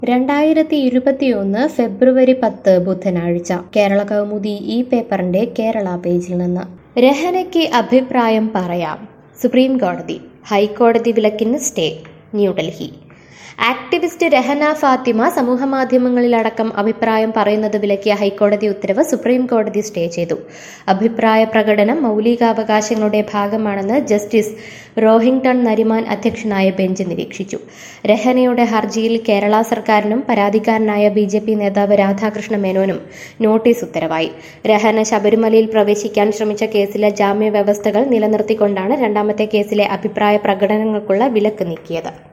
രണ്ടായിരത്തി ഇരുപത്തിയൊന്ന് ഫെബ്രുവരി പത്ത് ബുധനാഴ്ച കേരള കൗമുദി ഈ പേപ്പറിന്റെ കേരള പേജിൽ നിന്ന് രഹനയ്ക്ക് അഭിപ്രായം പറയാം സുപ്രീം കോടതി ഹൈക്കോടതി വിലക്കിന് സ്റ്റേ ന്യൂഡൽഹി ആക്ടിവിസ്റ്റ് രഹന ഫാത്തിമ സമൂഹമാധ്യമങ്ങളിലടക്കം അഭിപ്രായം പറയുന്നത് വിലക്കിയ ഹൈക്കോടതി ഉത്തരവ് സുപ്രീം കോടതി സ്റ്റേ ചെയ്തു അഭിപ്രായ പ്രകടനം മൗലികാവകാശങ്ങളുടെ ഭാഗമാണെന്ന് ജസ്റ്റിസ് റോഹിംഗ്ടൺ നരിമാൻ അധ്യക്ഷനായ ബെഞ്ച് നിരീക്ഷിച്ചു രഹനയുടെ ഹർജിയിൽ കേരള സർക്കാരിനും പരാതിക്കാരനായ ബി ജെ പി നേതാവ് രാധാകൃഷ്ണ മേനോനും നോട്ടീസ് ഉത്തരവായി രഹന ശബരിമലയിൽ പ്രവേശിക്കാൻ ശ്രമിച്ച കേസിലെ ജാമ്യ വ്യവസ്ഥകൾ നിലനിർത്തിക്കൊണ്ടാണ് രണ്ടാമത്തെ കേസിലെ അഭിപ്രായ പ്രകടനങ്ങൾക്കുള്ള വിലക്ക് നീക്കിയത്